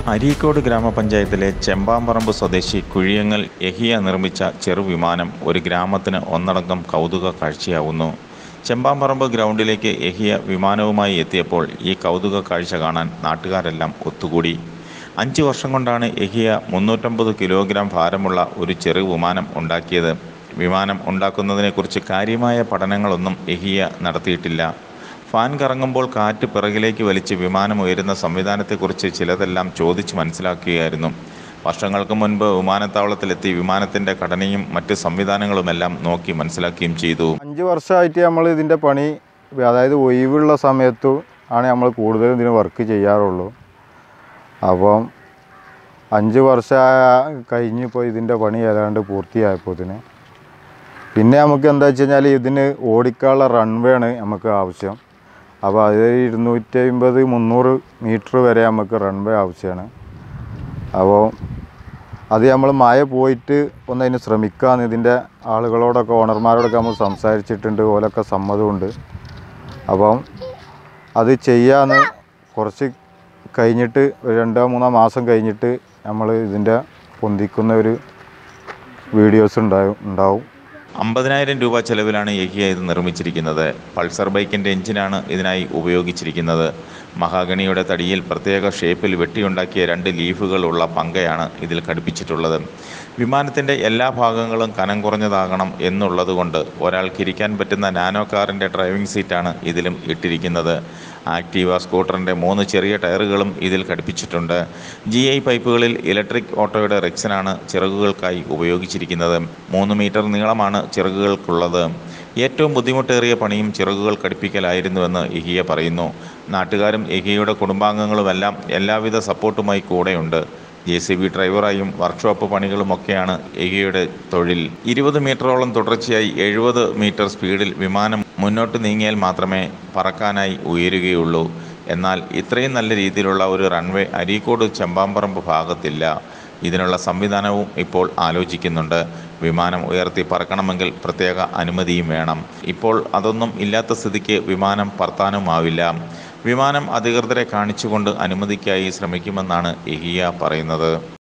അരീക്കോട് ഗ്രാമപഞ്ചായത്തിലെ ചെമ്പാമ്പറമ്പ് സ്വദേശി കുഴിയങ്ങൽ എഹിയ നിർമ്മിച്ച ചെറുവിമാനം ഒരു ഗ്രാമത്തിന് ഒന്നടങ്കം കൗതുക കാഴ്ചയാവുന്നു ചെമ്പാമ്പറമ്പ് ഗ്രൗണ്ടിലേക്ക് എഹിയ വിമാനവുമായി എത്തിയപ്പോൾ ഈ കൗതുക കാഴ്ച കാണാൻ നാട്ടുകാരെല്ലാം ഒത്തുകൂടി അഞ്ച് വർഷം കൊണ്ടാണ് എഹിയ മുന്നൂറ്റമ്പത് കിലോഗ്രാം ഭാരമുള്ള ഒരു ചെറു വിമാനം ഉണ്ടാക്കിയത് വിമാനം ഉണ്ടാക്കുന്നതിനെക്കുറിച്ച് കാര്യമായ പഠനങ്ങളൊന്നും എഹിയ നടത്തിയിട്ടില്ല ഫാൻ കറങ്ങുമ്പോൾ കാറ്റ് പിറകിലേക്ക് വലിച്ച് വിമാനം ഉയരുന്ന സംവിധാനത്തെക്കുറിച്ച് ചിലതെല്ലാം ചോദിച്ച് മനസ്സിലാക്കുകയായിരുന്നു വർഷങ്ങൾക്ക് മുൻപ് വിമാനത്താവളത്തിലെത്തി വിമാനത്തിൻ്റെ ഘടനയും മറ്റ് സംവിധാനങ്ങളുമെല്ലാം നോക്കി മനസ്സിലാക്കുകയും ചെയ്തു അഞ്ച് വർഷമായിട്ട് നമ്മൾ ഇതിൻ്റെ പണി അതായത് ഒഴിവുള്ള സമയത്തു ആണ് നമ്മൾ കൂടുതലും ഇതിന് വർക്ക് ചെയ്യാറുള്ളൂ അപ്പം അഞ്ച് വർഷം കഴിഞ്ഞിപ്പോൾ ഇതിൻ്റെ പണി ഏതാണ്ട് പൂർത്തിയായപ്പോൾ ഇതിന് പിന്നെ നമുക്ക് എന്താ വെച്ച് കഴിഞ്ഞാൽ ഇതിന് ഓടിക്കാനുള്ള റൺവേ ആണ് നമുക്ക് ആവശ്യം അപ്പോൾ അത് ഇരുന്നൂറ്റി അമ്പത് മുന്നൂറ് മീറ്റർ വരെ നമുക്ക് റൺവേ ആവശ്യമാണ് അപ്പോൾ അത് നമ്മൾ മഴ പോയിട്ട് ഒന്ന് അതിന് ശ്രമിക്കാമെന്ന് ഇതിൻ്റെ ആളുകളോടൊക്കെ ഓണർമാരോടൊക്കെ നമ്മൾ സംസാരിച്ചിട്ടുണ്ട് ഓലൊക്കെ സമ്മതമുണ്ട് അപ്പം അത് ചെയ്യാന്ന് കുറച്ച് കഴിഞ്ഞിട്ട് ഒരു രണ്ടോ മൂന്നോ മാസം കഴിഞ്ഞിട്ട് നമ്മൾ ഇതിൻ്റെ പൊന്തിക്കുന്ന ഒരു വീഡിയോസ് ഉണ്ടാവും ഉണ്ടാവും അമ്പതിനായിരം രൂപ ചെലവിലാണ് എഹിയ ഇത് നിർമ്മിച്ചിരിക്കുന്നത് പൾസർ ബൈക്കിൻ്റെ എഞ്ചിനാണ് ഇതിനായി ഉപയോഗിച്ചിരിക്കുന്നത് മഹാഗണിയുടെ തടിയിൽ പ്രത്യേക ഷേപ്പിൽ വെട്ടിയുണ്ടാക്കിയ രണ്ട് ലീഫുകളുള്ള പങ്കയാണ് ഇതിൽ ഘടിപ്പിച്ചിട്ടുള്ളത് വിമാനത്തിൻ്റെ എല്ലാ ഭാഗങ്ങളും കനം കുറഞ്ഞതാകണം എന്നുള്ളതുകൊണ്ട് ഒരാൾക്ക് ഇരിക്കാൻ പറ്റുന്ന നാനോ കാറിൻ്റെ ഡ്രൈവിംഗ് സീറ്റാണ് ഇതിലും ഇട്ടിരിക്കുന്നത് ആക്റ്റീവ സ്കൂട്ടറിൻ്റെ മൂന്ന് ചെറിയ ടയറുകളും ഇതിൽ ഘടിപ്പിച്ചിട്ടുണ്ട് ജി ഐ പൈപ്പുകളിൽ ഇലക്ട്രിക് ഓട്ടോയുടെ റിക്സനാണ് ചിറകുകൾക്കായി ഉപയോഗിച്ചിരിക്കുന്നത് മൂന്ന് മീറ്റർ നീളമാണ് ചിറകുകൾക്കുള്ളത് ഏറ്റവും ബുദ്ധിമുട്ടേറിയ പണിയും ചിറകുകൾ ഘടിപ്പിക്കലായിരുന്നുവെന്ന് ഇഹിയ പറയുന്നു നാട്ടുകാരും ഇഹിയയുടെ കുടുംബാംഗങ്ങളുമെല്ലാം എല്ലാവിധ സപ്പോർട്ടുമായി കൂടെയുണ്ട് ജെ സി ബി ഡ്രൈവറായും വർക്ക്ഷോപ്പ് പണികളുമൊക്കെയാണ് എഗിയുടെ തൊഴിൽ ഇരുപത് മീറ്ററോളം തുടർച്ചയായി എഴുപത് മീറ്റർ സ്പീഡിൽ വിമാനം മുന്നോട്ട് നീങ്ങിയാൽ മാത്രമേ പറക്കാനായി ഉയരുകയുള്ളൂ എന്നാൽ ഇത്രയും നല്ല രീതിയിലുള്ള ഒരു റൺവേ അരീക്കോട് ചെമ്പാമ്പറമ്പ് ഭാഗത്തില്ല ഇതിനുള്ള സംവിധാനവും ഇപ്പോൾ ആലോചിക്കുന്നുണ്ട് വിമാനം ഉയർത്തി പറക്കണമെങ്കിൽ പ്രത്യേക അനുമതിയും വേണം ഇപ്പോൾ അതൊന്നും ഇല്ലാത്ത സ്ഥിതിക്ക് വിമാനം പറത്താനുമാവില്ല വിമാനം അധികൃതരെ കാണിച്ചുകൊണ്ട് അനുമതിക്കായി ശ്രമിക്കുമെന്നാണ് എഹിയ പറയുന്നത്